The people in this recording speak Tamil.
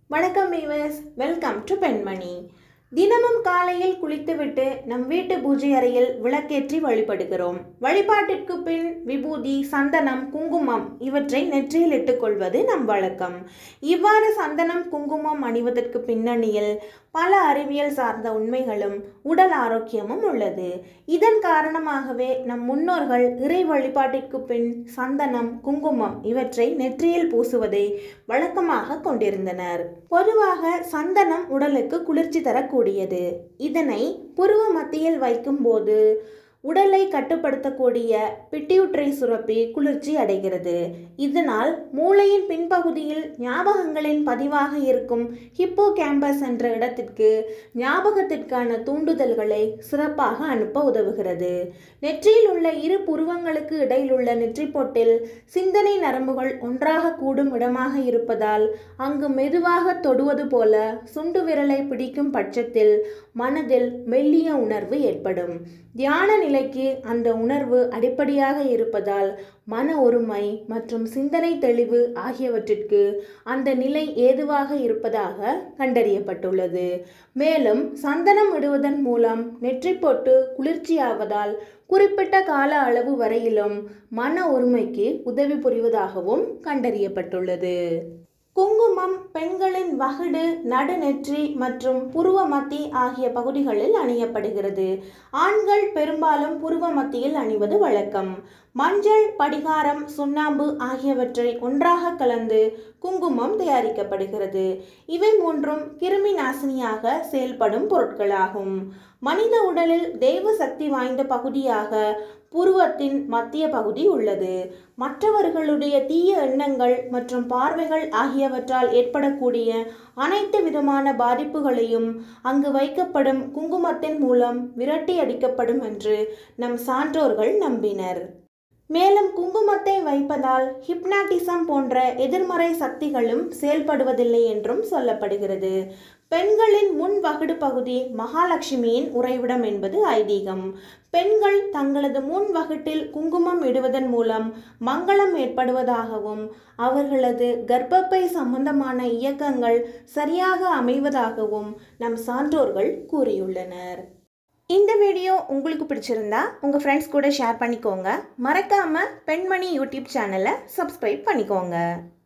வணக்கம் வீவர்ஸ் வெல்கம் டு பெண்மணி தினமும் காலையில் குளித்துவிட்டு நம் வீட்டு பூஜை அறையில் விளக்கேற்றி வழிபடுகிறோம் வழிபாட்டிற்கு பின் விபூதி சந்தனம் குங்குமம் இவற்றை நெற்றியில் இட்டுக்கொள்வது நம் வழக்கம் இவ்வாறு சந்தனம் குங்குமம் அணிவதற்கு பின்னணியில் பல அறிவியல் சார்ந்த உண்மைகளும் உடல் ஆரோக்கியமும் உள்ளது இதன் காரணமாகவே நம் முன்னோர்கள் இறை வழிபாட்டிற்கு பின் சந்தனம் குங்குமம் இவற்றை நெற்றியில் பூசுவதை வழக்கமாக கொண்டிருந்தனர் பொதுவாக சந்தனம் உடலுக்கு குளிர்ச்சி தரக்கூடியது இதனை புருவ மத்தியில் வைக்கும்போது உடலை கட்டுப்படுத்தக்கூடிய பிட்டியூட்ரை சுரப்பி குளிர்ச்சி அடைகிறது இதனால் மூளையின் பின்பகுதியில் ஞாபகங்களின் பதிவாக இருக்கும் ஹிப்போ கேம்பஸ் என்ற இடத்திற்கு ஞாபகத்திற்கான தூண்டுதல்களை சிறப்பாக அனுப்ப உதவுகிறது நெற்றியில் உள்ள இரு புருவங்களுக்கு இடையில் உள்ள நெற்றிப்பொட்டில் சிந்தனை நரம்புகள் ஒன்றாக கூடும் இடமாக இருப்பதால் அங்கு மெதுவாக தொடுவது போல சுண்டு விரலை பிடிக்கும் பட்சத்தில் மனதில் மெல்லிய உணர்வு ஏற்படும் தியான நிலைக்கு அந்த உணர்வு அடிப்படையாக இருப்பதால் மன ஒருமை மற்றும் சிந்தனை தெளிவு ஆகியவற்றிற்கு அந்த நிலை ஏதுவாக இருப்பதாக கண்டறியப்பட்டுள்ளது மேலும் சந்தனம் இடுவதன் மூலம் நெற்றி போட்டு குளிர்ச்சியாவதால் குறிப்பிட்ட கால அளவு வரையிலும் மன ஒருமைக்கு உதவி புரிவதாகவும் கண்டறியப்பட்டுள்ளது குங்குமம் பெண்களின் வகுடு நடுநெற்றி மற்றும் புருவ மத்தி ஆகிய பகுதிகளில் அணியப்படுகிறது ஆண்கள் பெரும்பாலும் புருவ மத்தியில் அணிவது வழக்கம் மஞ்சள் படிகாரம் சுண்ணாம்பு ஆகியவற்றை ஒன்றாக கலந்து குங்குமம் தயாரிக்கப்படுகிறது இவை மூன்றும் கிருமி நாசினியாக செயல்படும் பொருட்களாகும் மனித உடலில் தெய்வ சக்தி வாய்ந்த பகுதியாக புருவத்தின் மத்திய பகுதி உள்ளது மற்றவர்களுடைய தீய எண்ணங்கள் மற்றும் பார்வைகள் ஆகியவற்றால் ஏற்படக்கூடிய அனைத்து விதமான பாதிப்புகளையும் அங்கு வைக்கப்படும் குங்குமத்தின் மூலம் விரட்டி அடிக்கப்படும் என்று நம் சான்றோர்கள் நம்பினர் மேலும் குங்குமத்தை வைப்பதால் ஹிப்னாட்டிசம் போன்ற எதிர்மறை சக்திகளும் செயல்படுவதில்லை என்றும் சொல்லப்படுகிறது பெண்களின் முன் வகுடு பகுதி மகாலட்சுமியின் உறைவிடம் என்பது ஐதீகம் பெண்கள் தங்களது முன் வகுட்டில் குங்குமம் இடுவதன் மூலம் மங்களம் ஏற்படுவதாகவும் அவர்களது கர்ப்பப்பை சம்பந்தமான இயக்கங்கள் சரியாக அமைவதாகவும் நம் சான்றோர்கள் கூறியுள்ளனர் இந்த வீடியோ உங்களுக்கு பிடிச்சிருந்தா உங்கள் ஃப்ரெண்ட்ஸ் கூட ஷேர் பண்ணிக்கோங்க மறக்காமல் பெண்மணி யூடியூப் சேனலை சப்ஸ்கிரைப் பண்ணிக்கோங்க